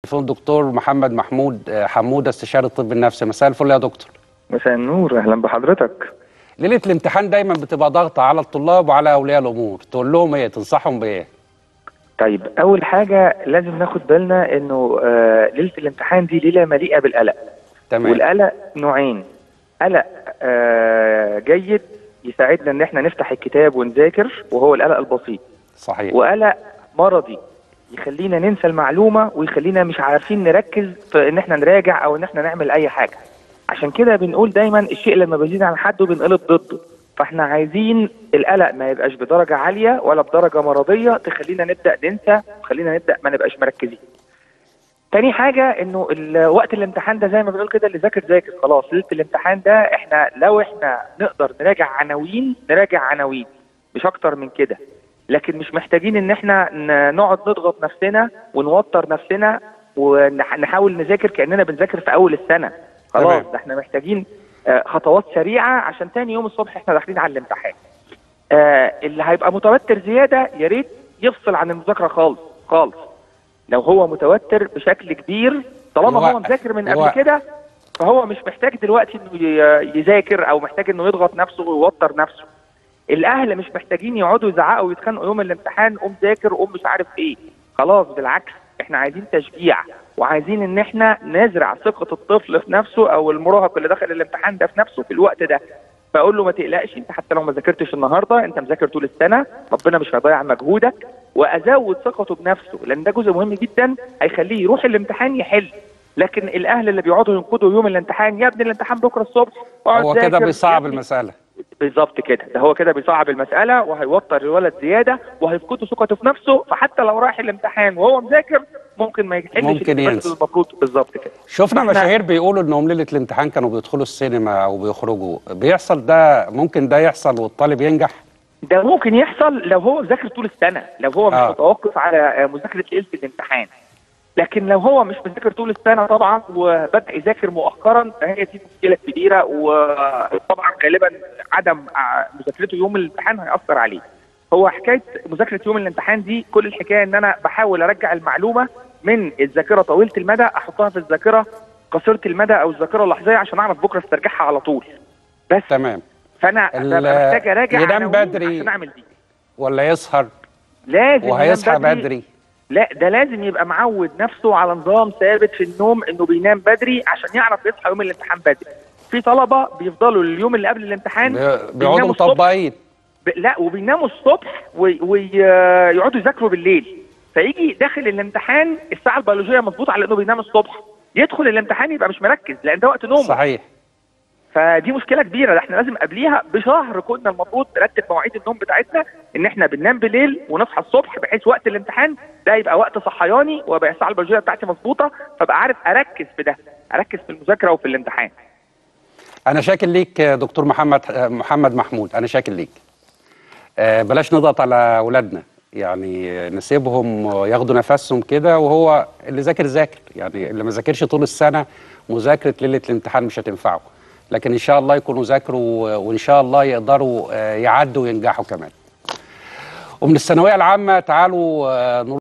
التليفون دكتور محمد محمود آه، حموده استشاري الطب النفسي مساء الفل يا دكتور مساء النور اهلا بحضرتك ليله الامتحان دايما بتبقى ضغطه على الطلاب وعلى اولياء الامور تقول لهم ايه تنصحهم بايه طيب اول حاجه لازم ناخد بالنا انه آه ليله الامتحان دي ليله مليئه بالقلق تمام والقلق نوعين قلق آه جيد يساعدنا ان احنا نفتح الكتاب ونذاكر وهو القلق البسيط صحيح وقلق مرضي يخلينا ننسى المعلومه ويخلينا مش عارفين نركز في ان احنا نراجع او ان احنا نعمل اي حاجه عشان كده بنقول دايما الشيء لما بيزيد عن حده بنقلب ضده فاحنا عايزين القلق ما يبقاش بدرجه عاليه ولا بدرجه مرضيه تخلينا نبدا ننسى وتخلينا نبدا ما نبقاش مركزين تاني حاجة انه ال- وقت الامتحان ده زي ما بنقول كده اللي ذاكر ذاكر خلاص ليلة الامتحان ده احنا لو احنا نقدر نراجع عناوين نراجع عناوين مش اكتر من كده لكن مش محتاجين ان احنا ن- نقعد نضغط نفسنا ونوتر نفسنا ونحاول نذاكر كاننا بنذاكر في اول السنة خلاص تمام. ده احنا محتاجين آه، خطوات سريعة عشان تاني يوم الصبح احنا داخلين على الامتحان آه، اللي هيبقى متوتر زيادة يا ريت يفصل عن المذاكرة خالص خالص لو هو متوتر بشكل كبير طالما هو يوقف. مذاكر من قبل يوقف. كده فهو مش محتاج دلوقتي انه ي- يذاكر او محتاج انه يضغط نفسه ويوتر نفسه الاهل مش محتاجين يقعدوا يزعقوا ويتخانقوا يوم الامتحان قوم ذاكر قوم مش عارف ايه خلاص بالعكس احنا عايزين تشجيع وعايزين ان احنا نزرع ثقه الطفل في نفسه او المراهق اللي داخل الامتحان ده في نفسه في الوقت ده فاقول له ما تقلقش انت حتى لو ما ذاكرتش النهارده انت مذاكر طول السنه ربنا مش هيضيع مجهودك وازود ثقته بنفسه لان ده جزء مهم جدا هيخليه يروح الامتحان يحل لكن الاهل اللي بيقعدوا ينقدوا يوم الامتحان يا ابني الامتحان بكره الصبح اقعد هو كده ذاكر. بيصعب يا ابني المساله بالظبط كده ده هو كده بيصعب المساله وهيوتر الولد زياده وهيفقده ثقته في نفسه فحتى لو رايح الامتحان وهو مذاكر ممكن ما يحلش ممكن الإجابات ينسى. المفروض بالظبط كده شفنا فإحنا- مشاهير بيقولوا انهم ليله الامتحان كانوا بيدخلوا السينما او بيخرجوا بيحصل ده ممكن ده يحصل والطالب ينجح ده ممكن يحصل لو هو مذاكر طول السنه لو هو مش آه. متوقف على آه، مذاكره ليله الامتحان لكن لو هو مش مذاكر طول السنه طبعا وبدا يذاكر مؤخرا فهي دي مشكله كبيره وطبعا غالبا عدم آه، مذاكرته يوم الامتحان هياثر عليه هو حكايه مذاكره يوم الامتحان دي كل الحكايه ان انا بحاول ارجع المعلومه من الذاكره طويله المدى احطها في الذاكره قصيره المدى او الذاكره اللحظيه عشان اعرف بكره استرجعها على طول بس تمام فانا ال- ببقى محتاج اراجع ينام عناوين بدري. عشان اعمل دي ولا يسهر لازم ينام وهيصحى بدري لا ده لازم يبقى معود نفسه على نظام ثابت في النوم انه بينام بدري عشان يعرف يصحى يوم الامتحان بدري في طلبه بيفضلوا اليوم اللي قبل الامتحان بي- بيناموا بيقعدوا الصبح. مطبقين ب... لا وبيناموا الصبح ويقعدوا يذاكروا بالليل فيجي داخل الامتحان الساعه البيولوجيه مظبوطه على انه بينام الصبح يدخل الامتحان يبقى مش مركز لان ده وقت نومه صحيح فدي مشكله كبيره ده احنا لازم قبليها بشهر كنا المفروض نرتب مواعيد النوم بتاعتنا ان احنا بننام بالليل ونصحى الصبح بحيث وقت الامتحان ده يبقى وقت صحياني ويبقى الساعه البيولوجيه بتاعتي مظبوطه فابقى عارف اركز في ده اركز في المذاكره وفي الامتحان انا شاكر ليك يا دكتور محمد محمد محمود انا شاكر ليك آه، بلاش نضغط على اولادنا يعني نسيبهم ياخدوا نفسهم كده وهو اللي ذاكر ذاكر يعني اللي ما ذاكرش طول السنه مذاكره ليله الامتحان مش هتنفعه لكن ان شاء الله يكونوا ذاكروا وان شاء الله يقدروا آه، يعدوا وينجحوا كمان ومن الثانويه العامه تعالوا آه، نروح